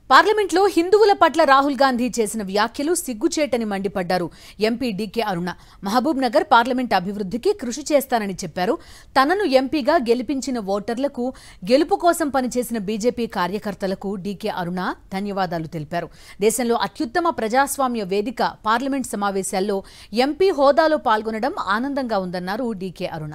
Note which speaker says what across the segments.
Speaker 1: పార్లమెంట్లో హిందువుల పట్ల రాహుల్ గాంధీ చేసిన వ్యాఖ్యలు సిగ్గుచేటని మండిపడ్డారు MP DK Aruna Mahabubnagar parliament అభివృద్ధికి కృషి చేస్తానని చెప్పారు తనను ఎంపీగా గెలిపించిన ఓటర్లకు గెలుపు కోసం పనిచేసిన బీజేపీ కార్యకర్తలకు డీకే అరుణ ధన్యవాదాలు తెలిపారు దేశంలో అత్యుత్తమ ప్రజాస్వామ్య వేదిక పార్లమెంట్ సమావేశాల్లో ఎంపీ హోదాలో పాల్గొనడం ఆనందంగా ఉందన్నారు DK Aruna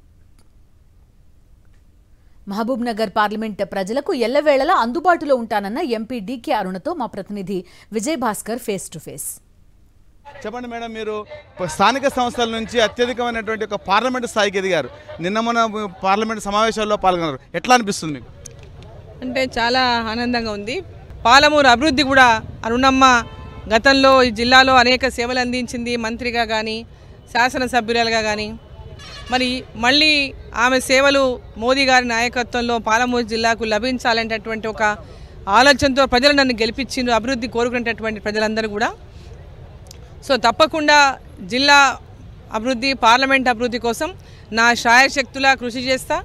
Speaker 1: Mahabubnagar parliament ప్రజలకు ఎల్లవేళలా అందుబాటులో ఉంటానన్న ఎంపీ డీకే అరుణతో మా ప్రతినిధి Vijay Bhaskar face to face
Speaker 2: చెప్పండి మేడం మీరు ప- స్థానిక సంస్థల నుంచి అత్యధికమైనటువంటి ఒక పార్లమెంట్ స్థాయికి ఎదిగారు నిన్న మన పార్లమెంట్ సమావేశాల్లో పాల్గొన్నారు ఎట్లా అనిపిస్తుంది మీకు
Speaker 3: అంటే చాలా ఆనందంగా ఉంది పాలమూరు అభివృద్ధి కూడా అరుణమ్మ గతంలో ఈ జిల్లాలో అనేక సేవలు అందించింది మంత్రిగా కానీ శాసనసభ్యురాలుగా కానీ మరి మళ్ళీ ఆమె సేవలు మోదీ గారి నాయకత్వంలో పాలమూరు జిల్లాకు లభించాలనేటటువంటి ఒక ఆలోచనతో ప్రజలు నన్ను గెలిపించిండ్రు అభివృద్ధి కోరుకునేటటువంటి ప్రజలందరూ కూడా సో తప్పకుండా జిల్లా అభివృద్ధి పార్లమెంట్ అభివృద్ధి కోసం నా శాయశక్తులా కృషి చేస్తా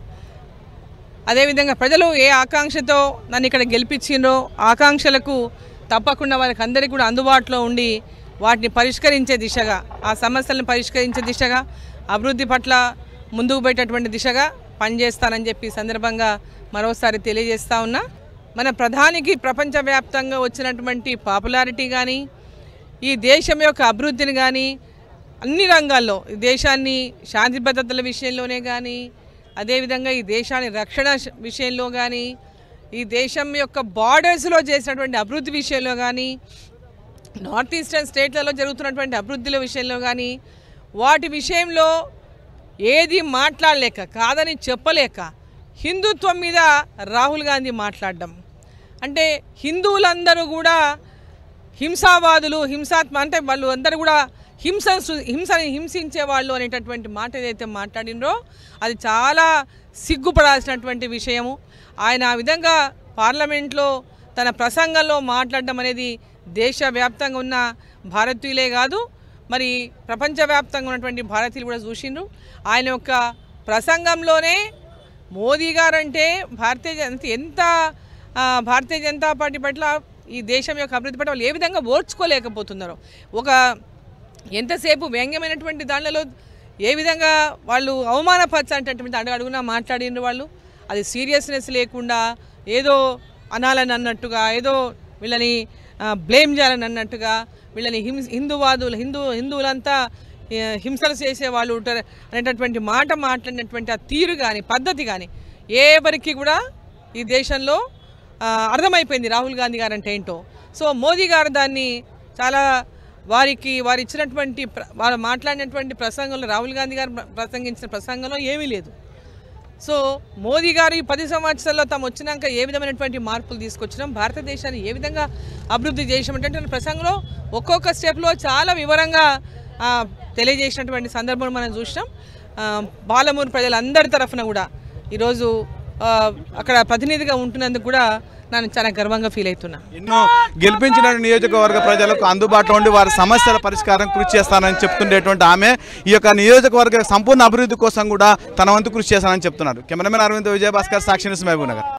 Speaker 3: అదేవిధంగా ప్రజలు ఏ ఆకాంక్షతో నన్ను ఇక్కడ గెలిపించిండ్రో ఆకాంక్షలకు తప్పకుండా వారికి అందరికీ కూడా అందుబాటులో ఉండి వాటిని పరిష్కరించే దిశగా ఆ సమస్యలను పరిష్కరించే దిశగా అభివృద్ధి పట్ల ముందుకు పోయేటటువంటి దిశగా పనిచేస్తానని చెప్పి ఈ సందర్భంగా మరోసారి తెలియజేస్తా ఉన్నా మన ప్రధానికి ప్రపంచవ్యాప్తంగా వచ్చినటువంటి పాపులారిటీ కానీ ఈ దేశం యొక్క అభివృద్ధిని కానీ అన్ని రంగాల్లో ఈ దేశాన్ని శాంతి భద్రతల విషయంలోనే కానీ అదేవిధంగా ఈ దేశాన్ని రక్షణ శ- విషయంలో కానీ ఈ దేశం యొక్క బార్డర్స్లో చేసినటువంటి అభివృద్ధి విషయంలో కానీ నార్త్ ఈస్టర్న్ స్టేట్లలో జరుగుతున్నటువంటి అభివృద్ధుల విషయంలో కానీ వాటి విషయంలో ఏది మాట్లాడలేక కాదని చెప్పలేక హిందుత్వం మీద రాహుల్ గాంధీ మాట్లాడడం అంటే హిందువులందరూ కూడా హింసావాదులు హింసాత్మ అంటే వాళ్ళు అందరూ కూడా హింస హింసని హింసించే వాళ్ళు అనేటటువంటి మాట ఏదైతే మాట్లాడినరో అది చాలా సిగ్గుపడాల్సినటువంటి విషయము ఆయన ఆ విధంగా పార్లమెంట్లో తన ప్రసంగంలో మాట్లాడడం అనేది దేశవ్యాప్తంగా ఉన్న భారతీయులే కాదు మరి ప్రపంచవ్యాప్తంగా ఉన్నటువంటి భారతీయులు కూడా చూసిండ్రు ఆయన యొక్క ప్రసంగంలోనే మోదీ గారంటే భారతీయ జన- ఎంత ఆ, భారతీయ జనతా పార్టీ పట్ల ఈ దేశం యొక్క అభివృద్ధి పట్ల వాళ్ళు ఏ విధంగా ఓర్చుకోలేకపోతున్నారో ఒక ఎంతసేపు వ్యంగ్యమైనటువంటి దానిలో ఏ విధంగా వాళ్ళు అవమానపరచాలంటే అడుగు అడుగునా మాట్లాడిన వాళ్ళు అది సీరియస్నెస్ లేకుండా ఏదో అనాలని అన్నట్టుగా ఏదో వీళ్ళని బ్లేమ్ చేయాలని అన్నట్టుగా వీళ్ళని హింస హిందువాదులు హిందూ హిందువులంతా ఏ, హింసలు చేసే వాళ్ళు ఉంటారు అనేటటువంటి మాట మాట్లాడినటువంటి ఆ తీరు కానీ పద్ధతి కానీ ఎవరికి కూడా ఈ దేశంలో ఆ, అర్థమైపోయింది రాహుల్ గాంధీ గారు అంటే ఏంటో సో మోదీ గారు దాన్ని చాలా వారికి వారు ఇచ్చినటువంటి ప్ర- వారు మాట్లాడినటువంటి ప్రసంగంలో రాహుల్ గాంధీ గారు ప్ర- ప్రసంగించిన ప్రసంగంలో ఏమీ లేదు సో మోదీ గారు ఈ పది సంవత్సరాల్లో తాము వచ్చినాక ఏ విధమైనటువంటి మార్పులు తీసుకొచ్చినాం భారతదేశాన్ని ఏ విధంగా అభివృద్ధి చేసామంటే ప్రసంగంలో ఒక్కొక్క స్టెప్లో చాలా వివరంగా ఆ, తెలియజేసినటువంటి సందర్భం మనం చూసినాం ఆ, బాలమూరు ప్రజలందరి తరఫున కూడా ఈరోజు ఆ, అక్కడ ప్రతినిధిగా ఉంటున్నందుకు కూడా నేను చాలా గర్వంగా ఫీల్ అవుతున్నా
Speaker 2: ఎన్నో గెలిపించిన నియోజకవర్గ ప్రజలకు అందుబాటులో ఉండి వారి సమస్యల పరిష్కారం కృషి చేస్తానని చెప్తుండేటువంటి ఆమె ఈ యొక్క నియోజకవర్గ సంపూర్ణ అభివృద్ధి కోసం కూడా తన వంతు కృషి చేస్తానని చెప్తున్నారు కెమెరామెన్ అరవింద్ విజయభాస్కర్ సాక్షి న్యూస్ మహబూబ్ నగర్